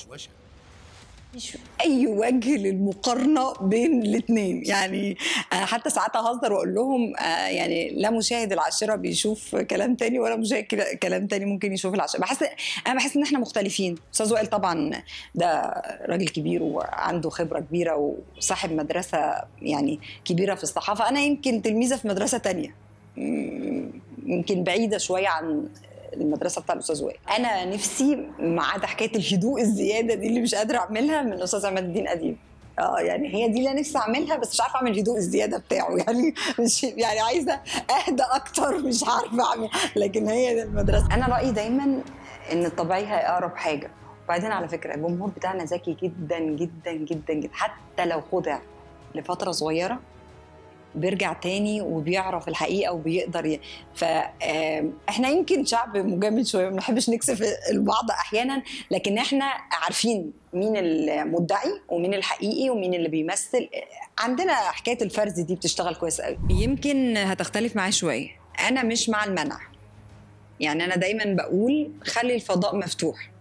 وشوشة مفيش اي وجه للمقارنه بين الاثنين يعني أنا حتى ساعات اهزر واقول لهم آه، يعني لا مشاهد العاشره بيشوف كلام تاني ولا مشاهد كلا- كلام تاني ممكن يشوف العاشره بحس انا بحس ان احنا مختلفين استاذ وائل طبعا ده راجل كبير وعنده خبره كبيره وصاحب مدرسه يعني كبيره في الصحافه انا يمكن تلميذه في مدرسه تانية مم، يمكن بعيده شويه عن المدرسه بتاع الاستاذ وائل انا نفسي ما عدا حكايه الهدوء الزياده دي اللي مش قادره اعملها من الاستاذ عماد الدين اديب اه يعني هي دي اللي أنا نفسي اعملها بس مش عارفه اعمل الهدوء الزياده بتاعه يعني مش يعني عايزه اهدى اكتر مش عارفه اعمل لكن هي دي المدرسه انا رايي دايما ان الطبيعي هي اقرب حاجه وبعدين على فكره الجمهور بتاعنا ذكي جدا جدا جدا جدا حتى لو خدع لفتره صغيره بيرجع تاني وبيعرف الحقيقه وبيقدر ي... فاحنا يمكن شعب مجامل شويه ما بنحبش نكسف البعض احيانا لكن احنا عارفين مين المدعي ومين الحقيقي ومين اللي بيمثل عندنا حكايه الفرز دي بتشتغل كويس قوي يمكن هتختلف معايا شويه انا مش مع المنع يعني انا دايما بقول خلي الفضاء مفتوح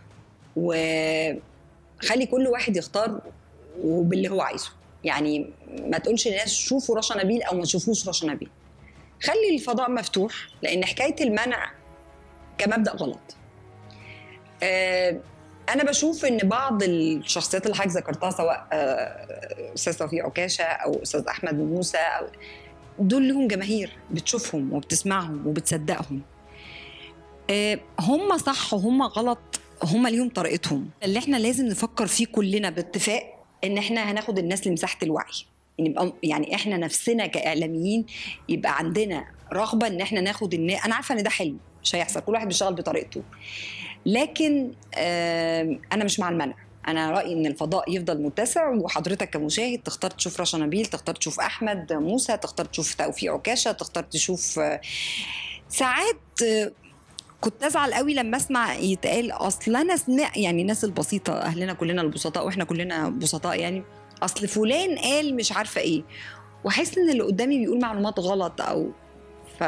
وخلي كل واحد يختار وباللي هو عايزه يعني ما تقولش للناس شوفوا رشا نبيل او ما تشوفوش رشا نبيل خلي الفضاء مفتوح لان حكايه المنع كمبدا غلط آه، انا بشوف ان بعض الشخصيات اللي حضرتك ذكرتها سواء آه، استاذ توفيق عكاشه او استاذ احمد موسى أو دول لهم جماهير بتشوفهم وبتسمعهم وبتصدقهم آه، هم صح وهم غلط هم ليهم طريقتهم اللي احنا لازم نفكر فيه كلنا باتفاق ان احنا هناخد الناس لمساحه الوعي يعني يبقى يعني احنا نفسنا كاعلاميين يبقى عندنا رغبه ان احنا ناخد الناس انا عارفه ان ده حلم مش هيحصل كل واحد بيشتغل بطريقته لكن آم، انا مش مع المنع انا رايي ان الفضاء يفضل متسع وحضرتك كمشاهد تختار تشوف رشا نبيل تختار تشوف احمد موسى تختار تشوف توفيق عكاشه تختار تشوف آه، ساعات آه، كنت ازعل قوي لما اسمع يتقال اصل انا سمع يعني الناس البسيطه اهلنا كلنا البسطاء واحنا كلنا بسطاء يعني اصل فلان قال مش عارفه ايه واحس ان اللي قدامي بيقول معلومات غلط او ف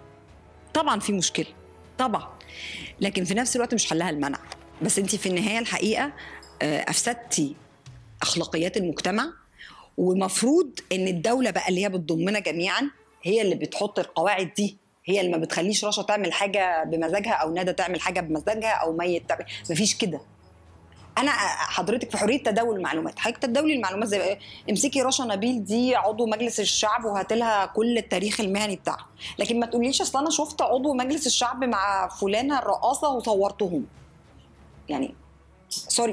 طبعا في مشكله طبعا لكن في نفس الوقت مش حلها المنع بس انت في النهايه الحقيقه آه، افسدتي اخلاقيات المجتمع ومفروض ان الدوله بقى اللي هي بتضمنا جميعا هي اللي بتحط القواعد دي هي اللي ما بتخليش رشا تعمل حاجه بمزاجها او ندى تعمل حاجه بمزاجها او ميت تعمل مفيش كده انا حضرتك في حريه تداول المعلومات حضرتك تداولي المعلومات زي إيه؟ امسكي رشا نبيل دي عضو مجلس الشعب وهات لها كل التاريخ المهني بتاعها لكن ما تقوليش اصل انا شفت عضو مجلس الشعب مع فلانه الرقاصه وصورتهم يعني سوري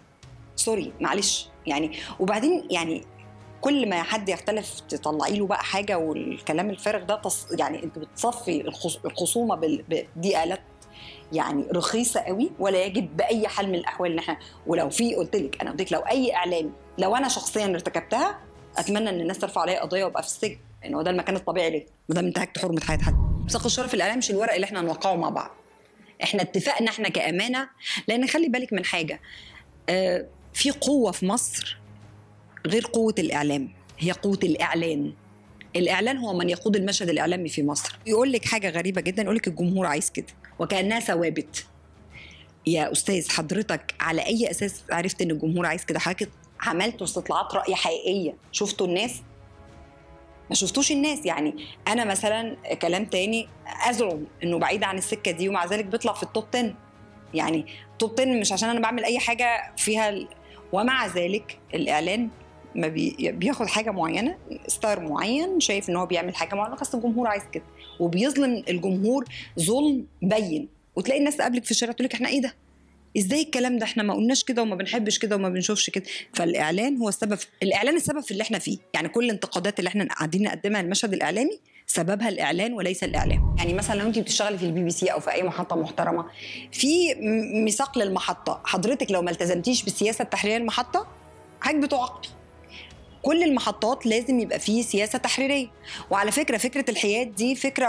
سوري معلش يعني وبعدين يعني كل ما حد يختلف تطلعي له بقى حاجه والكلام الفارغ ده تص... يعني انت بتصفي الخص... الخصومه بال... ب... دي الات يعني رخيصه قوي ولا يجب باي حال من الاحوال ان احنا ولو في قلت لك انا قلت لك لو اي اعلامي لو انا شخصيا ارتكبتها اتمنى ان الناس ترفع عليا قضيه وابقى في السجن لان هو ده المكان الطبيعي ليه ما دام انتهكت حرمه حياه حد مساق الشرف الاعلام مش الورق اللي احنا هنوقعه مع بعض احنا اتفقنا احنا كامانه لان خلي بالك من حاجه آه في قوه في مصر غير قوه الاعلام هي قوه الاعلان الاعلان هو من يقود المشهد الاعلامي في مصر يقول لك حاجه غريبه جدا يقول لك الجمهور عايز كده وكانها ثوابت يا استاذ حضرتك على اي اساس عرفت ان الجمهور عايز كده حضرتك عملتوا استطلاعات راي حقيقيه شفتوا الناس ما شفتوش الناس يعني انا مثلا كلام تاني ازعم انه بعيد عن السكه دي ومع ذلك بيطلع في التوب 10 يعني توب 10 مش عشان انا بعمل اي حاجه فيها ال... ومع ذلك الاعلان ما بي... بياخد حاجه معينه ستار معين شايف ان هو بيعمل حاجه معينه بس الجمهور عايز كده وبيظلم الجمهور ظلم بين وتلاقي الناس تقابلك في الشارع تقول لك احنا ايه ده؟ ازاي الكلام ده احنا ما قلناش كده وما بنحبش كده وما بنشوفش كده فالاعلان هو السبب الاعلان السبب في اللي احنا فيه يعني كل الانتقادات اللي احنا قاعدين نقدمها للمشهد الاعلامي سببها الاعلان وليس الاعلام يعني مثلا لو انت بتشتغلي في البي بي سي او في اي محطه محترمه في م- ميثاق للمحطه حضرتك لو ما التزمتيش بالسياسه التحريريه للمحطه حضرتك بتعاقبي كل المحطات لازم يبقى فيه سياسه تحريريه وعلى فكره فكره الحياد دي فكره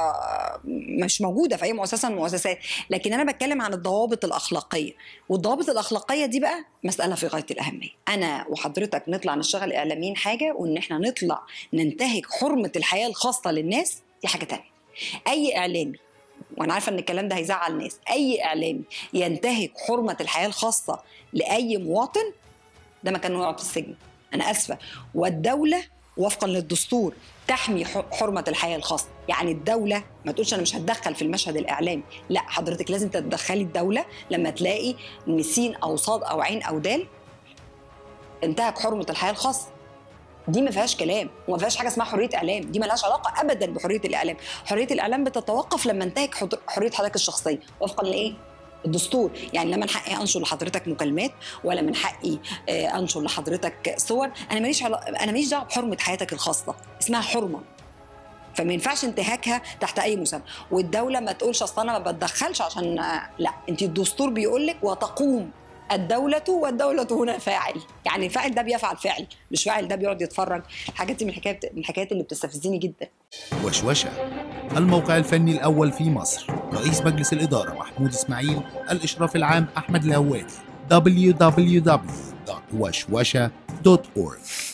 مش موجوده في اي مؤسسه من المؤسسات لكن انا بتكلم عن الضوابط الاخلاقيه والضوابط الاخلاقيه دي بقى مساله في غايه الاهميه انا وحضرتك نطلع نشتغل اعلاميين حاجه وان احنا نطلع ننتهك حرمه الحياه الخاصه للناس دي حاجه تانية اي اعلامي وانا عارفه ان الكلام ده هيزعل ناس اي اعلامي ينتهك حرمه الحياه الخاصه لاي مواطن ده مكانه يقعد في السجن انا اسفه والدوله وفقا للدستور تحمي ح- حرمه الحياه الخاصه يعني الدوله ما تقولش انا مش هتدخل في المشهد الاعلامي لا حضرتك لازم تتدخلي الدوله لما تلاقي ان سين او صاد او عين او دال انتهك حرمه الحياه الخاصه دي ما فيهاش كلام وما فيهاش حاجه اسمها حريه اعلام دي ملهاش علاقه ابدا بحريه الاعلام حريه الاعلام بتتوقف لما انتهك حض- حريه حضرتك الشخصيه وفقا لايه الدستور يعني لا من حقي انشر لحضرتك مكالمات ولا من حقي آه، انشر لحضرتك صور انا ماليش علا... انا ماليش دعوه بحرمه حياتك الخاصه اسمها حرمه فما ينفعش انتهاكها تحت اي مسمى والدوله ما تقولش اصل انا ما بتدخلش عشان آه، لا انت الدستور بيقول لك وتقوم الدولة والدولة هنا فاعل، يعني الفاعل ده بيفعل فعل، مش فاعل ده بيقعد يتفرج، الحاجات دي من الحكايات من الحكايات اللي بتستفزني جدا. وشوشة الموقع الفني الأول في مصر رئيس مجلس الإدارة محمود إسماعيل الإشراف العام أحمد الهوادي www.وشوشة.org